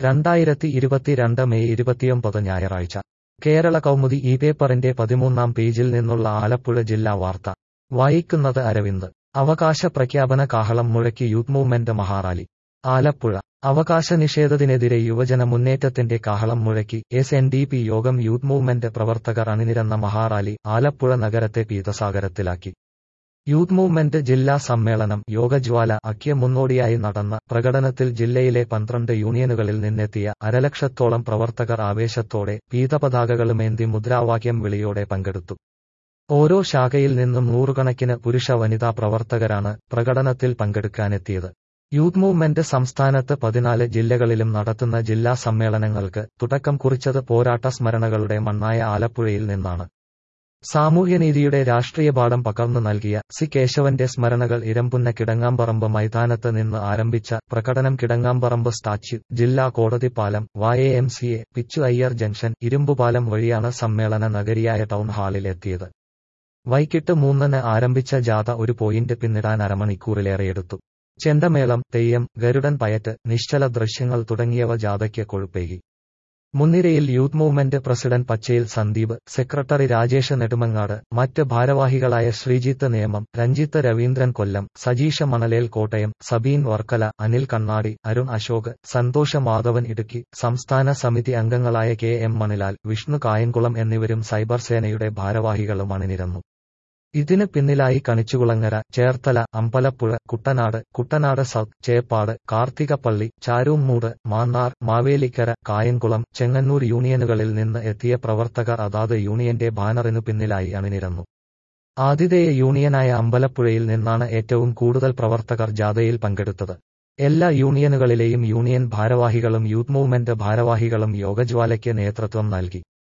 രണ്ടായിരത്തി ഇരുപത്തിരണ്ട് മെയ് ഇരുപത്തിയൊമ്പത് ഞായറാഴ്ച കേരള കൗമുദി ഈ പേപ്പറിന്റെ പതിമൂന്നാം പേജിൽ നിന്നുള്ള ആലപ്പുഴ ജില്ലാ വാർത്ത വായിക്കുന്നത് അരവിന്ദ് അവകാശ പ്രഖ്യാപന കാഹളം മുഴക്കി യൂത്ത് മൂവ്മെന്റ് മഹാറാലി ആലപ്പുഴ അവകാശ നിഷേധത്തിനെതിരെ യുവജന മുന്നേറ്റത്തിന്റെ കാഹളം മുഴക്കി എസ് എൻ ഡി പി യോഗം യൂത്ത് മൂവ്മെന്റ് പ്രവർത്തകർ അണിനിരന്ന മഹാറാലി ആലപ്പുഴ നഗരത്തെ പീതസാഗരത്തിലാക്കി യൂത്ത് മൂവ്മെന്റ് ജില്ലാ സമ്മേളനം യോഗജ്വാല അക്കിയ മുന്നോടിയായി നടന്ന പ്രകടനത്തിൽ ജില്ലയിലെ പന്ത്രണ്ട് യൂണിയനുകളിൽ നിന്നെത്തിയ അരലക്ഷത്തോളം പ്രവർത്തകർ ആവേശത്തോടെ പീതപതാകകളുമേന്തി മുദ്രാവാക്യം വിളിയോടെ പങ്കെടുത്തു ഓരോ ശാഖയിൽ നിന്നും നൂറുകണക്കിന് പുരുഷ വനിതാ പ്രവർത്തകരാണ് പ്രകടനത്തിൽ പങ്കെടുക്കാനെത്തിയത് യൂത്ത് മൂവ്മെന്റ് സംസ്ഥാനത്ത് പതിനാല് ജില്ലകളിലും നടത്തുന്ന ജില്ലാ സമ്മേളനങ്ങൾക്ക് തുടക്കം കുറിച്ചത് പോരാട്ട സ്മരണകളുടെ മണ്ണായ ആലപ്പുഴയിൽ നിന്നാണ് സാമൂഹ്യനീതിയുടെ രാഷ്ട്രീയപാഠം പകർന്നു നൽകിയ സി കേശവന്റെ സ്മരണകൾ ഇരമ്പുന്ന കിടങ്ങാമ്പറമ്പ് മൈതാനത്ത് നിന്ന് ആരംഭിച്ച പ്രകടനം കിടങ്ങാമ്പറമ്പ് സ്റ്റാച്യു ജില്ലാ കോടതി പാലം വായ എം സി എ പിച്ചു അയ്യർ ജംഗ്ഷൻ ഇരുമ്പുപാലം വഴിയാണ് സമ്മേളന നഗരിയായ ടൗൺ ഹാളിൽ എത്തിയത് വൈകിട്ട് മൂന്നിന് ആരംഭിച്ച ജാഥ ഒരു പോയിന്റ് പിന്നിടാൻ അരമണിക്കൂറിലേറെയെടുത്തു ചെണ്ടമേളം തെയ്യം ഗരുഡൻ പയറ്റ് നിശ്ചല ദൃശ്യങ്ങൾ തുടങ്ങിയവ ജാഥയ്ക്ക് കൊഴുപ്പേകി മുൻനിരയിൽ യൂത്ത് മൂവ്മെന്റ് പ്രസിഡന്റ് പച്ചയിൽ സന്ദീപ് സെക്രട്ടറി രാജേഷ് നെടുമങ്ങാട് മറ്റ് ഭാരവാഹികളായ ശ്രീജിത്ത് നിയമം രഞ്ജിത്ത് രവീന്ദ്രൻ കൊല്ലം സജീഷ മണലേൽ കോട്ടയം സബീൻ വർക്കല അനിൽ കണ്ണാടി അരുൺ അശോക് സന്തോഷ മാധവൻ ഇടുക്കി സംസ്ഥാന സമിതി അംഗങ്ങളായ കെ എം മണിലാൽ വിഷ്ണു കായംകുളം എന്നിവരും സൈബർ സേനയുടെ ഭാരവാഹികളും അണിനിരന്നു ഇതിന് പിന്നിലായി കണിച്ചുകുളങ്ങര ചേർത്തല അമ്പലപ്പുഴ കുട്ടനാട് കുട്ടനാട് സൗത്ത് ചേപ്പാട് കാർത്തികപ്പള്ളി ചാരൂമ്മൂട് മാന്നാർ മാവേലിക്കര കായംകുളം ചെങ്ങന്നൂർ യൂണിയനുകളിൽ നിന്ന് എത്തിയ പ്രവർത്തകർ അതാത് യൂണിയന്റെ ബാനറിനു പിന്നിലായി അണിനിരന്നു ആതിഥേയ യൂണിയനായ അമ്പലപ്പുഴയിൽ നിന്നാണ് ഏറ്റവും കൂടുതൽ പ്രവർത്തകർ ജാഥയിൽ പങ്കെടുത്തത് എല്ലാ യൂണിയനുകളിലെയും യൂണിയൻ ഭാരവാഹികളും യൂത്ത് മൂവ്മെന്റ് ഭാരവാഹികളും യോഗജ്വാലയ്ക്ക് നേതൃത്വം നൽകി